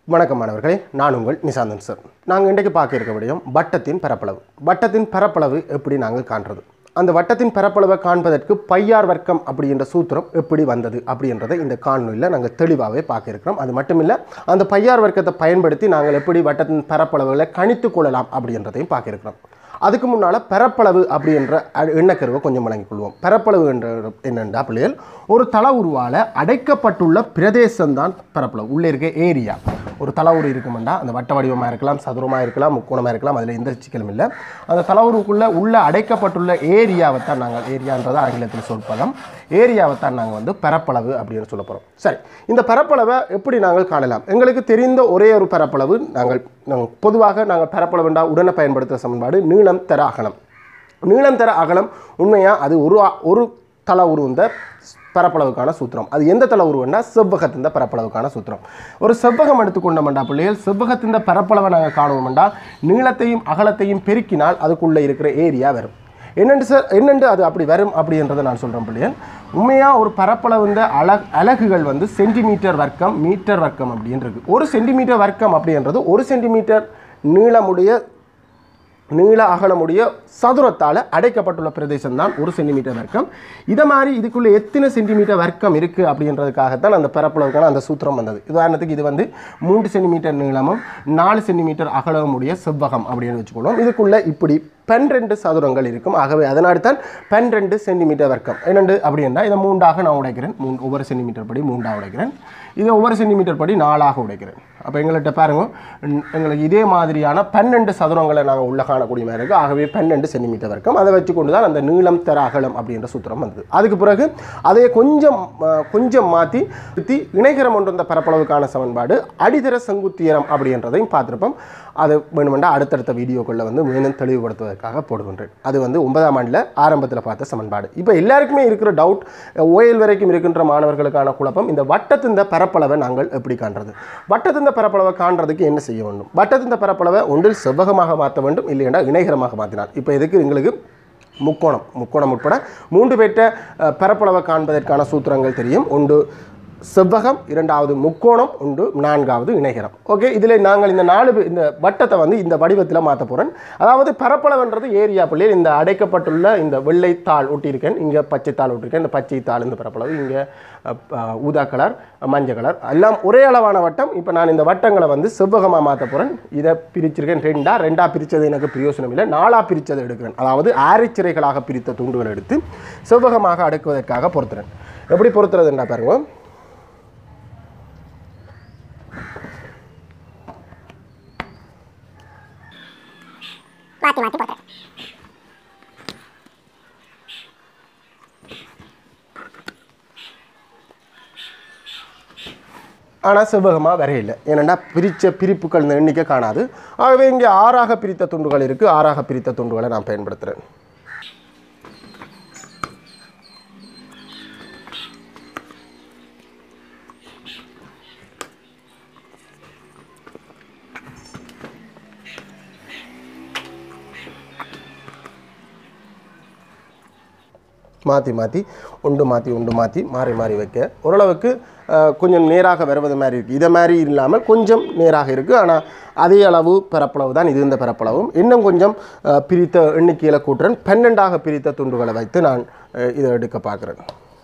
வணக்கம் மாணவர்களே நான் உங்கள் நிசாந்தன் சார் நாங்கள் இன்றைக்கு பார்க்க இருக்க விடயம் வட்டத்தின் பரப்பளவு வட்டத்தின் பரப்பளவு எப்படி நாங்கள் காண்றது அந்த வட்டத்தின் பரப்பளவை காண்பதற்கு பையார் வர்க்கம் அப்படின்ற சூத்திரம் எப்படி வந்தது அப்படின்றதை இந்த காணொலியில் நாங்கள் தெளிவாகவே பார்க்க இருக்கிறோம் அது மட்டும் இல்லை அந்த பையார் வர்க்கத்தை பயன்படுத்தி நாங்கள் எப்படி வட்டத்தின் பரப்பளவுகளை கணித்து கொள்ளலாம் அப்படின்றதையும் பார்க்க இருக்கிறோம் அதுக்கு முன்னால் பரப்பளவு அப்படின்ற அ- எண்ணக்கருவை கொஞ்சம் வழங்கிக் கொள்வோம் பரப்பளவு என்ற என்னென்றா பிள்ளைகள் ஒரு தள உருவால் அடைக்கப்பட்டுள்ள பிரதேசம்தான் பரப்பளவு உள்ளே இருக்க ஏரியா ஒரு தள உரு இருக்குமெண்டா அந்த வட்ட வடிவமாக இருக்கலாம் சதுரமாக இருக்கலாம் முக்கோணமாக இருக்கலாம் அதில் எந்த சிக்கலும் இல்லை அந்த தள உருவுக்குள்ளே உள்ள அடைக்கப்பட்டுள்ள ஏரியாவை தான் நாங்கள் ஏரியான்றது ஆங்கிலத்தில் சொல்பதம் ஏரியாவை தான் நாங்கள் வந்து பரப்பளவு அப்படின்னு சொல்ல போகிறோம் சரி இந்த பரப்பளவை எப்படி நாங்கள் காணலாம் எங்களுக்கு தெரிந்த ஒரே ஒரு பரப்பளவு நாங்கள் நாங்கள் பொதுவாக நாங்கள் பரப்பளவுண்டா உடனே பயன்படுத்துகிற சமன்பாடு நீளம் தர அகலம் நீளம் தர அகலம் உண்மையாக அது ஒரு ஆ- ஒரு தள உருவந்த பரப்பளவுக்கான சூத்திரம் அது எந்த தள உருவம்னா செவ்வகத்தின் பரப்பளவுக்கான சூத்திரம் ஒரு செவ்வகம் எடுத்துக்கொண்டோம்டா பிள்ளைகள் செவ்வகத்தின் பரப்பளவை நாங்கள் காணுவோம்டா நீளத்தையும் அகலத்தையும் பெருக்கினால் அதுக்குள்ளே இருக்கிற ஏரியா வரும் என்னென்று சார் என்னென்று அது அப்படி வரும் அப்படின்றத நான் சொல்கிறேன் பிள்ளைகள் உண்மையாக ஒரு பரப்பளவு இந்த அலகு அலகுகள் வந்து சென்டிமீட்டர் வர்க்கம் மீட்டர் வர்க்கம் அப்படின்னு இருக்கு ஒரு சென்டிமீட்டர் வர்க்கம் அப்படின்றது ஒரு சென்டிமீட்டர் நீளமுடைய நீள அகலமுடைய சதுரத்தால் அடைக்கப்பட்டுள்ள பிரதேசம் தான் ஒரு சென்டிமீட்டர் வர்க்கம் இதை மாதிரி இதுக்குள்ளே எத்தனை சென்டிமீட்டர் வர்க்கம் இருக்குது அப்படின்றதுக்காகத்தான் அந்த பரப்பளவுக்கான அந்த சூத்திரம் வந்தது உதாரணத்துக்கு இது வந்து மூன்று சென்டிமீட்டர் நீளமும் நாலு சென்டிமீட்டர் அகலமுடைய செவ்வகம் அப்படின்னு வச்சுக்கொள்வோம் இதுக்குள்ளே இப்படி பன்னிரெண்டு சதுரங்கள் இருக்கும் ஆகவே அதனால தான் பன்னிரெண்டு சென்டிமீட்டர் வர்க்கம் என்னண்டு அப்படின்னா இதை மூன்றாக நான் உடைக்கிறேன் மூணு ஒவ்வொரு சென்டிமீட்டர் படி மூன்றாக உடைக்கிறேன் இதை ஒவ்வொரு சென்டிமீட்டர் படி நாலாக உடைக்கிறேன் அப்போ எங்கள்கிட்ட பாருங்க ம், எங்களுக்கு இதே மாதிரியான பன்னெண்டு சதுரங்களை நாங்கள் உள்ள காணக்கூடிய மாதிரி இருக்குது ஆகவே பன்னெண்டு சென்டிமீட்டர் வரைக்கும் அதை வச்சு கொண்டு தான் அந்த நீளம் தர அகலம் அப்படின்ற சூத்திரம் வந்தது அதுக்கு பிறகு அதை கொஞ்சம் ஆ, கொஞ்சம் மாற்றி திருத்தி இணைகரம் ஒன்று அந்த பரப்பளவுக்கான சமன்பாடு அடிதர செங்குத்தியரம் அப்படின்றதையும் பார்த்துருப்போம் அது வேணுமெண்டா அடுத்தடுத்த வீடியோக்களில் வந்து மேலும் தெளிவுபடுத்துவதற்காக போடுகின்றேன் அது வந்து ஒன்பதாம் ஆண்டில் ஆரம்பத்தில் பார்த்த சமன்பாடு இப்போ எல்லாருக்குமே இருக்கிற டவுட் ஓயல் வரைக்கும் இருக்கின்ற மாணவர்களுக்கான குழப்பம் இந்த வட்டத்தின் பரப்பளவை நாங்கள் எப்படி காண்றது வட்டத்தின் பரப்பளவை காண்றதுக்கு என்ன செய்ய வேண்டும் வட்டத்தின் பரப்பளவை ஒன்றில் செவ்வகமாக மாற்ற வேண்டும் இல்லையென்றால் இணைகரமாக மாற்றினார் இப்போ இதுக்கு எங்களுக்கு முக்கோணம் முக்கோணம் உட்பட மூன்று பேற்ற அஹ், பரப்பளவை காண்பதற்கான சூத்திரங்கள் தெரியும் ஒன்று செவ்வகம் இரண்டாவது முக்கோணம் உண்டு நான்காவது இணைகரம் ஓகே இதில் நாங்கள் இந்த நாலு பே- இந்த வட்டத்தை வந்து இந்த வடிவத்தில் மாற்ற போகிறேன் அதாவது பரப்பளவுன்றது ஏரியா பிள்ளையில் இந்த அடைக்கப்பட்டுள்ள இந்த வெள்ளை தாள் ஒட்டியிருக்கேன் இங்கே பச்சை தாள் ஒட்டியிருக்கேன் இந்த பச்சை தாள் இந்த பரப்பளவு இங்கே ஊதா கலர் மஞ்சள் கலர் எல்லாம் ஒரே அளவான வட்டம் இப்போ நான் இந்த வட்டங்களை வந்து செவ்வகமாக மாற்ற போகிறேன் இதை பிரிச்சிருக்கேன் ரெண்டா ரெண்டா பிரித்தது எனக்கு பிரயோசனம் இல்லை நாலாக பிரித்ததை எடுக்கிறேன் அதாவது ஆரைச்சிறைகளாக பிரித்த துண்டுகளை எடுத்து செவ்வகமாக அடுக்குவதற்காக பொறுத்துறேன் எப்படி பொறுத்துறதுன்றா பாருங்க மாற்றி மாற்றி போட்டுறேன் ஆனால் செவ்வகமாக வரையில்லை ஏனென்னா பிரித்த பிரிப்புகள் இந்த எண்ணிக்கை காணாது ஆகவே இங்கே ஆறாக பிரித்த துண்டுகள் இருக்குது ஆறாக பிரித்த துண்டுகளை நான் பயன்படுத்துகிறேன் மாற்றி மாற்றி உண்டு மாற்றி உண்டு மாற்றி மாறி மாறி வைக்க ஓரளவுக்கு அஹ், கொஞ்சம் நேராக வருவது மாதிரி இருக்குது இதை மாதிரி இல்லாமல் கொஞ்சம் நேராக இருக்குது ஆனால் அதே அளவு பரப்பளவு தான் இது இந்த பரப்பளவும் இன்னும் கொஞ்சம் அஹ், பிரித்த எண்ணிக்கையில் கூட்டுறேன் பன்னெண்டாக பிரித்த துண்டுகளை வைத்து நான் அஹ், இதை எடுக்க பார்க்குறேன்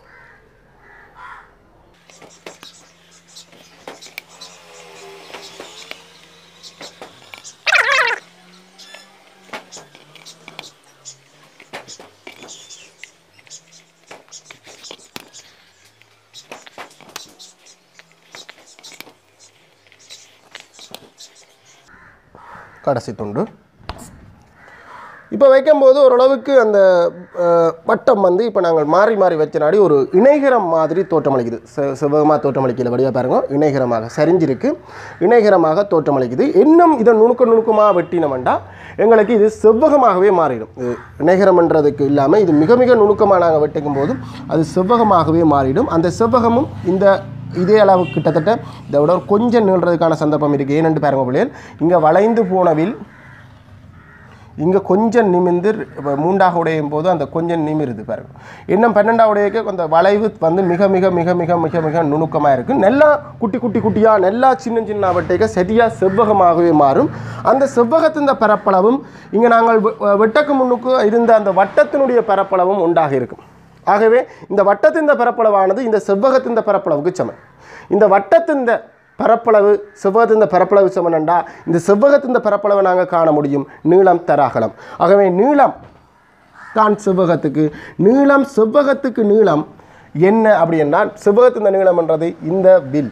கடைசி துண்டு இப்போ வைக்கும்போது ஓரளவுக்கு அந்த அஹ், வட்டம் வந்து இப்போ நாங்கள் மாறி மாறி வச்ச நாடி ஒரு இணைகரம் மாதிரி தோற்றமளிக்குது செ செவ்வகமாக தோற்றமளிக்கல வழியாக பாருங்க இணைகரமாக சரிஞ்சிருக்கு இணைகரமாக தோற்றமளிக்குது இன்னும் இதை நுணுக்க நுணுக்கமாக வெட்டினோம்டா எங்களுக்கு இது செவ்வகமாகவே மாறிடும் இது இணைகரம்ன்றதுக்கு இல்லாமல் இது மிக மிக நுணுக்கமாக நாங்கள் வெட்டிக்கும் போது அது செவ்வகமாகவே மாறிடும் அந்த செவ்வகமும் இந்த இதே அளவு கிட்டத்தட்ட இதை விட ஒரு கொஞ்சம் நீள்றதுக்கான சந்தர்ப்பம் இருக்குது ஏனென்று பாருங்க பிள்ளைகள் இங்கே வளைந்து போனவில் இங்கே கொஞ்சம் நிமிர்ந்து இப்ப மூண்டாக உடையும் போது அந்த கொஞ்சம் நிமிருது பாருங்க இன்னும் பன்னெண்டாக உடையக்கு அந்த வளைவு வந்து மிக மிக மிக மிக மிக மிக நுணுக்கமாக இருக்குது நல்லா குட்டி குட்டி குட்டியாக நல்லா சின்ன சின்ன வட்டைக்க சரியாக செவ்வகமாகவே மாறும் அந்த செவ்வகத்தின் பரப்பளவும் இங்கே நாங்கள் வெ- வெட்டக்கு முன்னுக்கு இருந்த அந்த வட்டத்தினுடைய பரப்பளவும் உண்டாக இருக்கும் ஆகவே இந்த வட்டத்தின் பரப்பளவானது இந்த செவ்வகத்தின் பரப்பளவுக்கு சமன் இந்த வட்டத்தின் பரப்பளவு செவ்வகத்தின் பரப்பளவு சமனண்டா இந்த செவ்வகத்தின் பரப்பளவை நாங்கள் காண முடியும் நீளம் தராகலம் ஆகவே நீளம் தான் செவ்வகத்துக்கு நீளம் செவ்வகத்துக்கு நீளம் என்ன அப்படின்னா செவ்வகத்தின் நீளம்ன்றது இந்த வில்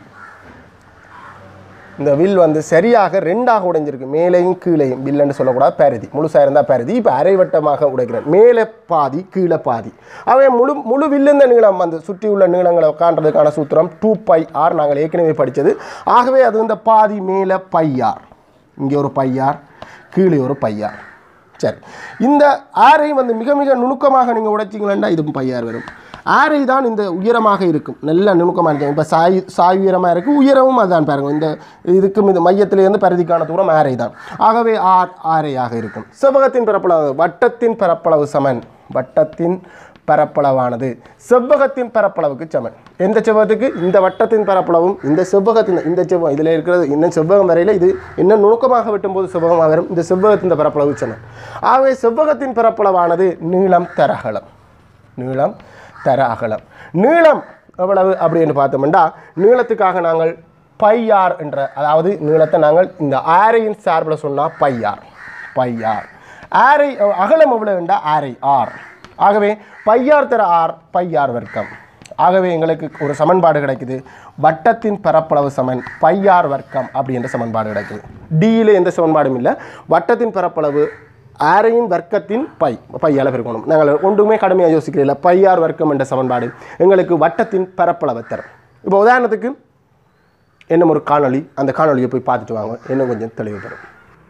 இந்த வில் வந்து சரியாக ரெண்டாக உடைஞ்சிருக்கு மேலேயும் கீழேயும் வில்லுன்னு சொல்லக்கூடாது பரிதி முழுசாக இருந்தால் பரிதி இப்போ அரைவட்டமாக உடைக்கிறேன் மேலே பாதி கீழே பாதி அவை முழு முழு வில்லுந்த நீளம் அந்த சுற்றி உள்ள நீளங்களை காண்றதுக்கான சூத்திரம் டூ பை ஆர் நாங்கள் ஏற்கனவே படித்தது ஆகவே அது இந்த பாதி மேலே பையார் இங்கே ஒரு பையார் கீழே ஒரு பையார் சரி இந்த ஆரை வந்து மிக மிக நுணுக்கமாக நீங்கள் உடைச்சிங்களா இதுவும் பையார் வரும் ஆரை தான் இந்த உயரமாக இருக்கும் நல்ல நுணுக்கமாக இருக்கும் இப்போ சாய் சாய் உயரமாக இருக்குது உயரமும் அதுதான் பாருங்க இந்த இதுக்கும் இது மையத்திலிருந்து பரிதிக்கான தூரம் ஆரை தான் ஆகவே ஆர் ஆரையாக இருக்கும் செவ்வகத்தின் பரப்பளவு வட்டத்தின் பரப்பளவு சமன் வட்டத்தின் பரப்பளவானது செவ்வகத்தின் பரப்பளவுக்கு சமன் எந்த செவ்வகத்துக்கு இந்த வட்டத்தின் பரப்பளவும் இந்த செவ்வகத்தின் இந்த செவ்வகம் இதில் இருக்கிறது இன்னும் செவ்வகம் வரையில் இது இன்னும் நுணுக்கமாக வெட்டும்போது செவ்வகமாக வரும் இந்த செவ்வகத்தின் பரப்பளவு சமன் ஆகவே செவ்வகத்தின் பரப்பளவானது நீளம் தர அகலம் நீளம் தர அகலம் நீளம் எவ்வளவு அப்படின்னு பார்த்தோம்னா நீளத்துக்காக நாங்கள் பையார் என்ற அதாவது நீளத்தை நாங்கள் இந்த ஆரையின் சார்பில் சொன்னால் பையார் பையார் ஆரை அகலம் எவ்வளவுண்டா ஆரை ஆர் ஆகவே பையார் தர ஆர் பையார் வர்க்கம் ஆகவே எங்களுக்கு ஒரு சமன்பாடு கிடைக்குது வட்டத்தின் பரப்பளவு சமன் பையார் வர்க்கம் அப்படின்ற சமன்பாடு கிடைக்குது டியில் எந்த சமன்பாடும் இல்லை வட்டத்தின் பரப்பளவு ஆரையின் வர்க்கத்தின் பை பையால் பெருக்கணும் நாங்கள் ஒன்றுமே கடுமையாக யோசிக்கிறதில்ல பையார் வர்க்கம் என்ற சமன்பாடு எங்களுக்கு வட்டத்தின் பரப்பளவை தரும் இப்போ உதாரணத்துக்கு என்ன ஒரு காணொளி அந்த காணொளியை போய் பார்த்துட்டு வாங்க இன்னும் கொஞ்சம் தெளிவு பெறும்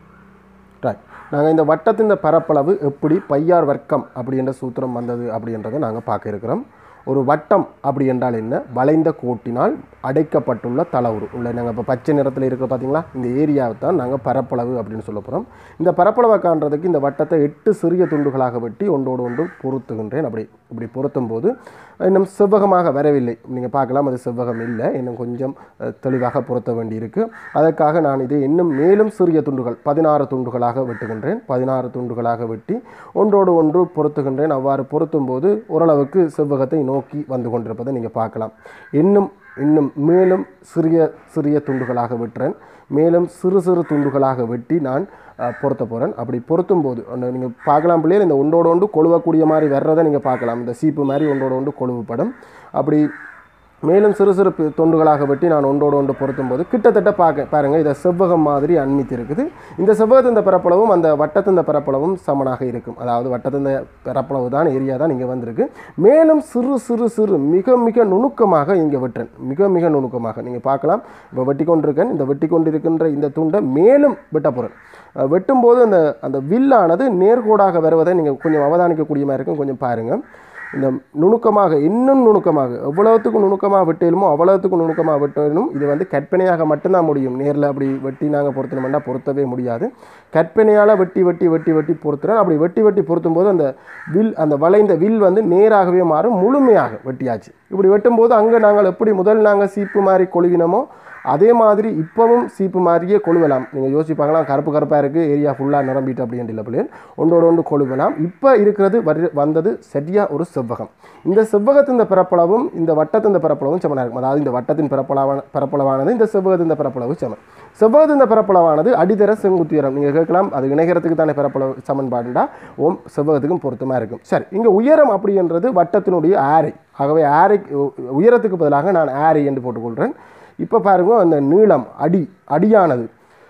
ரைட் நாங்கள் இந்த வட்டத்தின் இந்த பரப்பளவு எப்படி பையார் வர்க்கம் அப்படின்ற சூத்திரம் வந்தது அப்படின்றத நாங்கள் பார்க்க இருக்கிறோம் ஒரு வட்டம் அப்படி என்றால் என்ன வளைந்த கோட்டினால் அடைக்கப்பட்டுள்ள தளவுரு உள்ள நாங்கள் இப்போ பச்சை நிறத்தில் இருக்க பார்த்தீங்களா இந்த ஏரியாவை தான் நாங்கள் பரப்பளவு அப்படின்னு சொல்ல போகிறோம் இந்த பரப்பளவை காண்றதுக்கு இந்த வட்டத்தை எட்டு சிறிய துண்டுகளாக வெட்டி ஒன்றோடு ஒன்று பொருத்துகின்றேன் அப்படி இப்படி பொருத்தும் போது இன்னும் செவ்வகமாக வரவில்லை நீங்கள் பார்க்கலாம் அது செவ்வகம் இல்லை இன்னும் கொஞ்சம் அஹ், தெளிவாக பொருத்த வேண்டியிருக்கு அதற்காக நான் இதை இன்னும் மேலும் சிறிய துண்டுகள் பதினாறு துண்டுகளாக வெட்டுகின்றேன் பதினாறு துண்டுகளாக வெட்டி ஒன்றோடு ஒன்று பொருத்துகின்றேன் அவ்வாறு பொருத்தும் போது ஓரளவுக்கு செவ்வகத்தை நோக்கி வந்து கொண்டிருப்பதை நீங்கள் பார்க்கலாம் இன்னும் இன்னும் மேலும் சிறிய சிறிய துண்டுகளாக வெட்டுறேன் மேலும் சிறு சிறு துண்டுகளாக வெட்டி நான் அஹ், பொருத்த போகிறேன் அப்படி பொருத்தும் போது நீங்கள் பார்க்கலாம் பிள்ளைகள் இந்த ஒன்றோடு ஒன்று கொழுவக்கூடிய மாதிரி வர்றதை நீங்கள் பார்க்கலாம் இந்த சீப்பு மாதிரி ஒன்றோடு ஒன்று கொழுவுப்படும் அப்படி மேலும் சிறு சிறு பி- துண்டுகளாக வெட்டி நான் ஒன்றோடு ஒன்று பொருத்தும் போது கிட்டத்தட்ட பார்க்க பாருங்கள் இதை செவ்வகம் மாதிரி அண்மித்து இருக்குது இந்த செவ்வகத்தின் பரப்பளவும் அந்த வட்டத்தின் பரப்பளவும் சமனாக இருக்கும் அதாவது வட்டத்தின் பரப்பளவு தான் ஏரியா தான் இங்கே வந்திருக்கு மேலும் சிறு சிறு சிறு மிக மிக நுணுக்கமாக இங்கே வெட்டுறேன் மிக மிக நுணுக்கமாக நீங்கள் பார்க்கலாம் இப்போ வெட்டி கொண்டிருக்கேன் இந்த வெட்டி கொண்டிருக்கின்ற இந்த துண்டை மேலும் வெட்ட போகிறேன் அஹ் வெட்டும்போது அந்த அந்த வில்லானது நேர்கோடாக வருவதை நீங்கள் கொஞ்சம் அவதானிக்கக்கூடிய மாதிரி இருக்கும் கொஞ்சம் பாருங்கள் இந்த நுணுக்கமாக இன்னும் நுணுக்கமாக எவ்வளவுத்துக்கு நுணுக்கமாக வெட்டலுமோ அவ்வளவுத்துக்கு நுணுக்கமாக வெட்டணும் இது வந்து கற்பனையாக மட்டும்தான் முடியும் நேரில் அப்படி வெட்டி நாங்கள் பொருத்தணுமெண்டா பொருத்தவே முடியாது கற்பனையால் வெட்டி வெட்டி வெட்டி வெட்டி பொருத்துறோம் அப்படி வெட்டி வெட்டி பொருத்தும் போது அந்த வில் அந்த வளைந்த வில் வந்து நேராகவே மாறும் முழுமையாக வெட்டியாச்சு இப்படி வெட்டும்போது அங்கே நாங்கள் எப்படி முதல் நாங்கள் சீப்பு மாதிரி கொழுவினமோ அதே மாதிரி இப்போவும் சீப்பு மாதிரியே கொழுவலாம் நீங்கள் யோசிச்சு பார்க்கலாம் கருப்பு கருப்பாக இருக்குது ஏரியா ஃபுல்லாக நிரம்பிட்டு அப்படின்ட்டு இல்லை பிள்ளைகள் ஒன்றோடு ஒன்று கொழுவலாம் இப்போ இருக்கிறது வரு வந்தது சரியாக ஒரு செவ்வகம் இந்த செவ்வகத்தின் பரப்பளவும் இந்த வட்டத்தின் பரப்பளவும் சமனாக இருக்கும் அதாவது இந்த வட்டத்தின் பரப்பளவான பரப்பளவானது இந்த செவ்வகத்தின் பரப்பளவு சமன் செவ்வகத்தின் பரப்பளவானது அடித்தர செங்குத்துயரம் நீங்கள் கேட்கலாம் அது இணைகரத்துக்கு தானே பரப்பளவு சமன்பாடுண்டா ஓம் செவ்வகத்துக்கும் பொருத்தமாக இருக்கும் சரி இங்கே உயரம் அப்படின்றது வட்டத்தினுடைய ஆரை ஆகவே ஆரை உயரத்துக்கு பதிலாக நான் ஆரை என்று போட்டுக்கொள்கிறேன் இப்போ பாருங்க அந்த நீளம் அடி அடியானது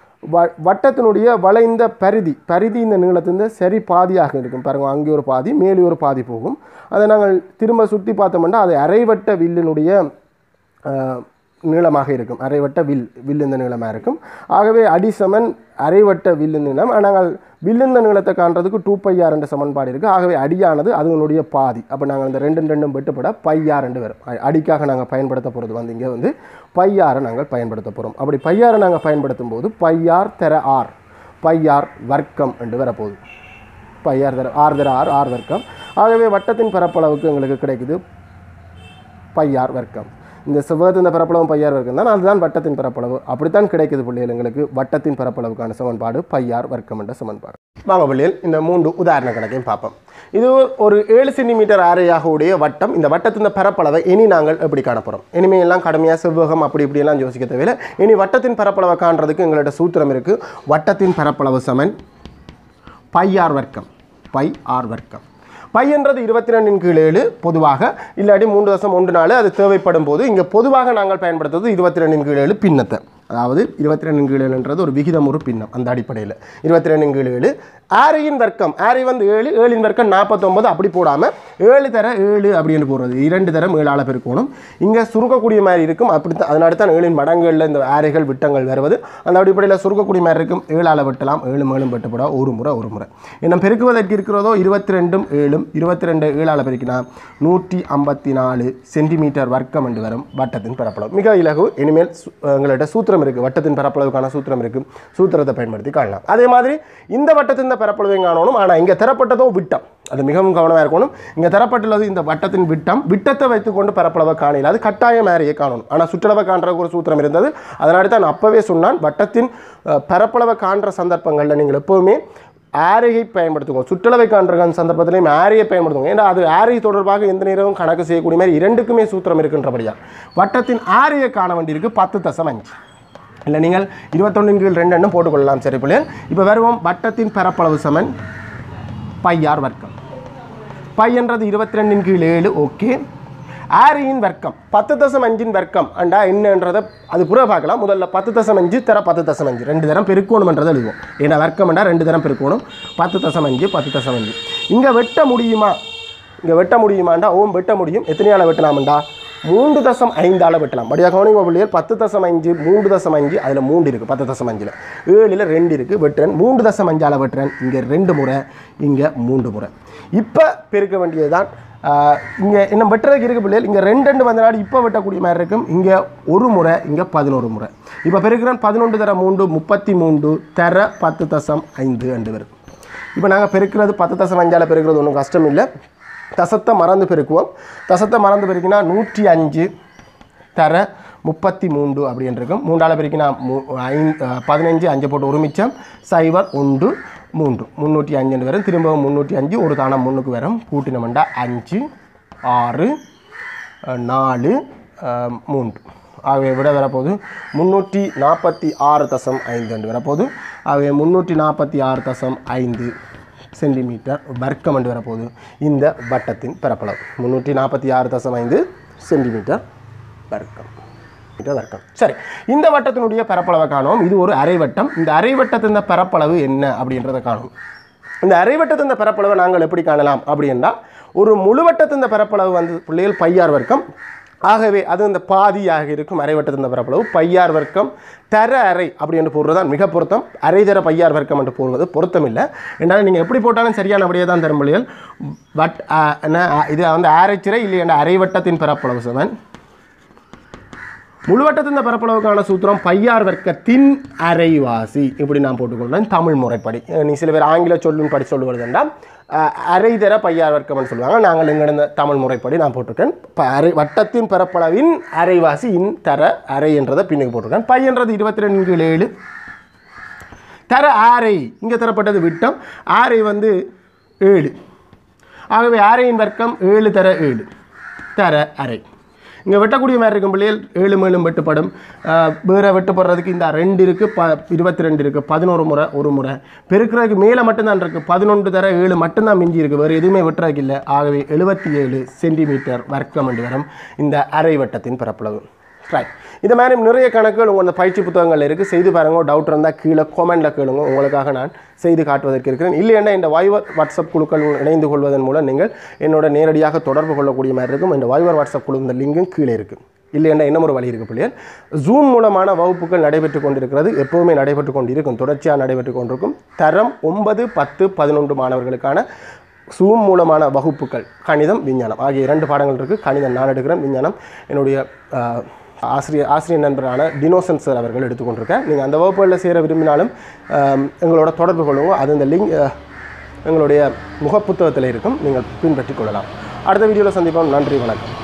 வ வட்டத்தினுடைய வளைந்த பரிதி பரிதி இந்த நீளத்தின் சரி பாதியாக இருக்கும் பாருங்க அங்கே ஒரு பாதி மேலே ஒரு பாதி போகும் அதை நாங்கள் திரும்ப சுற்றி பார்த்தோம்னா அது அரைவட்ட வில்லினுடைய அஹ், நீளமாக இருக்கும் அரைவட்ட வில் வில் இந்த நீளமாக இருக்கும் ஆகவே அடிசமன் அரைவட்ட வில் இந்த நீளம் நாங்கள் வில்லுந்த நீளத்தை காண்றதுக்கு டூ பையார் என்ற சமன்பாடு இருக்குது ஆகவே அடியானது அதனுடைய பாதி அப்போ நாங்கள் இந்த ரெண்டும் ரெண்டும் வெட்டுப்பட பையார் ரெண்டு வரும் அ- அடிக்காக நாங்கள் பயன்படுத்த போகிறது வந்து இங்கே வந்து பையாரை நாங்கள் பயன்படுத்த போகிறோம் அப்படி பையாரை நாங்கள் பயன்படுத்தும் போது பையார் தெர ஆர் பையார் வர்க்கம் என்று வரப்போகுது பை ஆர் தர ஆறு தர ஆறு ஆறு வர்க்கம் ஆகவே வட்டத்தின் பரப்பளவுக்கு எங்களுக்கு கிடைக்குது பையார் வர்க்கம் இந்த செவ்வகத்து இந்த பரப்பளவும் பையார் வர்க்கம் தான் அதுதான் வட்டத்தின் பரப்பளவு அப்படித்தான் கிடைக்குது பிள்ளைகள் எங்களுக்கு வட்டத்தின் பரப்பளவுக்கான சமன்பாடு பையார் வர்க்கம் என்ற சமன்பாடு வாங்க பிள்ளைகள் இந்த மூன்று உதாரண கணக்கையும் பார்ப்போம் இது ஒரு ஏழு சென்டிமீட்டர் ஆரையாக உடைய வட்டம் இந்த வட்டத்தின் பரப்பளவை இனி நாங்கள் எப்படி காணப்போகிறோம் இனிமையெல்லாம் கடுமையாக செவ்வகம் அப்படி இப்படியெல்லாம் யோசிக்க தேவையில்லை இனி வட்டத்தின் பரப்பளவை காண்றதுக்கு எங்கள்கிட்ட சூத்திரம் இருக்குது வட்டத்தின் பரப்பளவு சமன் பை ஆர் வர்க்கம் பை ஆர் வர்க்கம் பை என்றது இருபத்தி ரெண்டின் கீழ் ஏழு பொதுவாக இல்லாட்டி மூன்று தசம் ஒன்று நாலு அது தேவைப்படும் போது இங்கே பொதுவாக நாங்கள் பயன்படுத்துவது இருபத்தி ரெண்டின் கீழ் ஏழு பின்னத்தை அதாவது இருபத்தி ரெண்டின் கீழ் ஏழுன்றது ஒரு விகிதம் ஒரு பின்னம் அந்த அடிப்படையில் இருபத்தி ரெண்டின் கீழ் ஏழு ஆரையின் வர்க்கம் ஆரை வந்து ஏழு ஏழின் வர்க்கம் நாற்பத்தொம்பது அப்படி போடாமல் ஏழு தர ஏழு அப்படின்னு போடுறது இரண்டு தரம் ஏழால் பெருக்கணும் இங்கே சுருக்கக்கூடிய மாதிரி இருக்கும் அப்படி தான் அதனால தான் ஏழின் மடங்களில் இந்த ஆரைகள் விட்டங்கள் வருவது அந்த அடிப்படையில் சுருக்கக்கூடிய மாதிரி இருக்கும் ஏழால் வெட்டலாம் ஏழு மேலும் வெட்டப்பட ஒரு முறை ஒரு முறை இன்னும் பெருக்குவதற்கு இருக்கிறதோ இருபத்தி ரெண்டும் ஏழும் இருபத்தி ரெண்டு ஏழால் பெருக்கினா நூற்றி ஐம்பத்தி நாலு சென்டிமீட்டர் வர்க்கம் என்று வரும் வட்டத்தின் பரப்பளவு மிக இலகு இனிமேல் சு- எங்கள்கிட்ட சூத்திரம் இருக்குது வட்டத்தின் பரப்பளவுக்கான சூத்திரம் இருக்குது சூத்திரத்தை பயன்படுத்தி காணலாம் அதே மாதிரி இந்த வட்டத்தின் பரப்பளவையும் காணணும் ஆனால் இங்கே தரப்பட்டதோ விட்டம் அது மிகவும் கவனமாக இருக்கணும் இங்கே தரப்பட்டுள்ளது இந்த வட்டத்தின் விட்டம் விட்டத்தை வைத்துக்கொண்டு பரப்பளவை காணல அது கட்டாயம் மேரையை காணணும் ஆனால் சுற்றளவை காண்றதுக்கு ஒரு சூத்திரம் இருந்தது அதனால தான் நான் அப்போவே சொன்னான் வட்டத்தின் அஹ், பரப்பளவை காண்ற சந்தர்ப்பங்களில் நீங்கள் எப்போவுமே ஆரையை பயன்படுத்துவோம் சுற்றளவை காண்ற சந்தர்ப்பத்திலையும் ஆரையை பயன்படுத்துவோம் ஏன்னா அது ஆரை தொடர்பாக எந்த நேரமும் கணக்கு செய்யக்கூடிய மாதிரி இரண்டுக்குமே சூத்திரம் இருக்கின்றபடியா வட்டத்தின் ஆரையை காண வேண்டியிருக்கு பத்து தசம் அஞ்சு இல்லை நீங்கள் இருபத்தொன்னின் கீழ் ரெண்டு எண்ணம் போட்டுக்கொள்ளலாம் சரி பிள்ளைகள் இப்போ வருவோம் வட்டத்தின் பரப்பளவு சமன் பையார் வர்க்கம் பை என்றது இருபத்தி ரெண்டின் கீழ் ஏழு ஓகே ஆரியின் வர்க்கம் பத்து தசம் அஞ்சின் வர்க்கம் அண்டா என்னன்றதை அது புற பார்க்கலாம் முதல்ல பத்து தசம் அஞ்சு தர பத்து தசம் அஞ்சு ரெண்டு தரம் பெருக்கணும்ன்றதை எழுதுவோம் ஏன்னா வர்க்கம்ண்டா ரெண்டு தரம் பெருக்கணும் பத்து தசம் அஞ்சு பத்து தசம் அஞ்சு இங்கே வெட்ட முடியுமா இங்கே வெட்ட முடியுமாண்டா ஓம் வெட்ட முடியும் எத்தனையால வெட்டலாம்டா மூன்று தசம் ஐந்தால வெட்டலாம் படியாக கவனிங்க பிள்ளைகள் பத்து தசம் அஞ்சு மூன்று தசம் அஞ்சு அதில் மூன்று இருக்குது பத்து தசம் அஞ்சில் ஏழில் ரெண்டு இருக்குது வெட்டுறேன் மூன்று தசம் அஞ்சால வெட்டுறேன் இங்கே ரெண்டு முறை இங்கே மூன்று முறை இப்போ பெருக்க வேண்டியது தான் இங்கே இன்னும் வெட்டுறதுக்கு இருக்கு பிள்ளைகள் இங்கே ரெண்டு ரெண்டு வந்தனால இப்போ வெட்டக்கூடிய மாதிரி இருக்கும் இங்கே ஒரு முறை இங்கே பதினோரு முறை இப்போ பெருக்கிறேன் பதினொன்று தர மூன்று முப்பத்தி மூன்று தர பத்து தசம் ஐந்து ரெண்டு வரும் இப்போ நாங்கள் பெருக்கிறது பத்து தசம் அஞ்சால் பெருக்கிறது ஒன்றும் கஷ்டம் இல்லை தசத்தை மறந்து பெருக்குவோம் தசத்தை மறந்து பெருக்கினா நூற்றி அஞ்சு தர முப்பத்தி மூன்று அப்படின்னு இருக்கும் மூன்றால் பெருக்கினா மூ ஐந்து பதினஞ்சு அஞ்சு போட்டு ஒரு மிச்சம் சைபர் ஒன்று மூன்று முந்நூற்றி அஞ்சுன்னு வரும் திரும்பவும் முந்நூற்றி அஞ்சு ஒரு தானம் முன்னுக்கு வரும் கூட்டினமெண்டா அஞ்சு ஆறு அஹ், நாலு அஹ், மூன்று ஆகவே விட வரப்போகுது முந்நூற்றி நாற்பத்தி ஆறு தசம் ஐந்து என்று வரப்போகுது ஆகவே முந்நூற்றி நாற்பத்தி ஆறு தசம் ஐந்து சென்டிமீட்டர் வர்க்கம் என்று வரப்போகுது இந்த வட்டத்தின் பரப்பளவு முந்நூற்றி நாற்பத்தி ஆறு தசம் ஐந்து சென்டிமீட்டர் வர்க்கம் மீட்டர் வர்க்கம் சரி இந்த வட்டத்தினுடைய பரப்பளவை காணோம் இது ஒரு அரைவட்டம் இந்த அரைவட்டத்தின் பரப்பளவு என்ன அப்படின்றத காணும் இந்த அரைவட்டத்தின் பரப்பளவை நாங்கள் எப்படி காணலாம் அப்படின்னா ஒரு முழுவட்டத்தின் பரப்பளவு வந்து பிள்ளைகள் பையார் வர்க்கம் ஆகவே அது இந்த பாதியாக இருக்கும் அரைவட்டத்தின் பரப்பளவு பையார் வர்க்கம் தர அரை அப்படி என்று போடுறது தான் மிக பொருத்தம் அரை தர பையார் வர்க்கம் என்று போடுவது பொருத்தம் இல்லை என்னால் நீங்கள் எப்படி போட்டாலும் சரியானபடியே தான் தரும் பிள்ளைகள் பட் என்ன இது வந்து ஆரைச்சிறை இல்லை என்ற அரைவட்டத்தின் பரப்பளவு சமன் முழுவட்டத்தின் பரப்பளவுக்கான சூத்திரம் பையார் வர்க்கத்தின் அரைவாசி இப்படி நான் போட்டுக்கொண்டேன் தமிழ் முறைப்படி அஹ் நீ சில பேர் ஆங்கில சொல்லும் படி சொல்லுவதுண்டா அரை தர பையார் வர்க்கம்னு சொல்லுவாங்க நாங்கள் இங்கிருந்த தமிழ் முறைப்படி நான் போட்டிருக்கேன் ப- அரை வட்டத்தின் பரப்பளவின் அரைவாசி இன் தர அரை என்றதை பின்னுக்கு போட்டிருக்கேன் பை என்றது இருபத்தி ரெண்டு கீழ் ஏழு தர ஆரை இங்கே தரப்பட்டது விட்டம் ஆரை வந்து ஏழு ஆகவே ஆரையின் வர்க்கம் ஏழு தர ஏழு தர அரை இங்கே வெட்டக்கூடிய மாதிரி இருக்கும் பிள்ளைகள் ஏழு மேலும் வெட்டுப்படும் ஆஹ் வேற வெட்டுப்படுறதுக்கு இந்த ரெண்டு இருக்குது ப இருபத்தி ரெண்டு இருக்குது பதினோரு முறை ஒரு முறை பெருக்கிறதுக்கு மேலே மட்டும்தான் இருக்குது பதினொன்று தர ஏழு மட்டும்தான் மிஞ்சி இருக்குது வேறு எதுவுமே வெட்டுறதுக்கு இல்லை ஆகவே எழுபத்தி ஏழு சென்டிமீட்டர் வர்க்கம் என்று வரும் இந்த அரை வட்டத்தின் பரப்பளவு ரைட் இது மாதிரி நிறைய கணக்குகள் உங்கள் அந்த பயிற்சி புத்தகங்கள் இருக்குது செய்து பாருங்க டவுட் இருந்தால் கீழே கொமெண்டில் கேளுங்க உங்களுக்காக நான் செய்து காட்டுவதற்கு இருக்கிறேன் இல்லைன்னா இந்த வாய்வர் வாட்ஸ்அப் குழுக்கள் இணைந்து கொள்வதன் மூலம் நீங்கள் என்னோட நேரடியாக தொடர்பு கொள்ளக்கூடிய மாதிரி இருக்கும் இந்த வாய்வர் வாட்ஸ்அப் குழு இந்த லிங்கும் கீழே இருக்குது இல்லைன்னா இன்னும் ஒரு வழி இருக்குது பிள்ளைகள் ஜூம் மூலமான வகுப்புகள் நடைபெற்று கொண்டிருக்கிறது எப்போவுமே நடைபெற்று கொண்டு இருக்கும் தொடர்ச்சியாக நடைபெற்று கொண்டிருக்கும் தரம் ஒன்பது பத்து பதினொன்று மாணவர்களுக்கான சூம் மூலமான வகுப்புகள் கணிதம் விஞ்ஞானம் ஆகிய இரண்டு பாடங்கள் இருக்குது கணிதம் நான் எடுக்கிறேன் விஞ்ஞானம் என்னுடைய ஆஹ், ஆசிரியர் ஆசிரியர் நண்பரான டினோசன் சார் அவர்கள் எடுத்துக்கொண்டிருக்கேன் நீங்கள் அந்த வகுப்புகளில் சேர விரும்பினாலும் ஆம், எங்களோட தொடர்பு கொள்ளுங்க அது இந்த லிங்க் எங்களுடைய முகப்புத்தகத்தில் இருக்கும் நீங்கள் பின்பற்றிக் கொள்ளலாம் அடுத்த வீடியோவில் சந்திப்போம் நன்றி வணக்கம்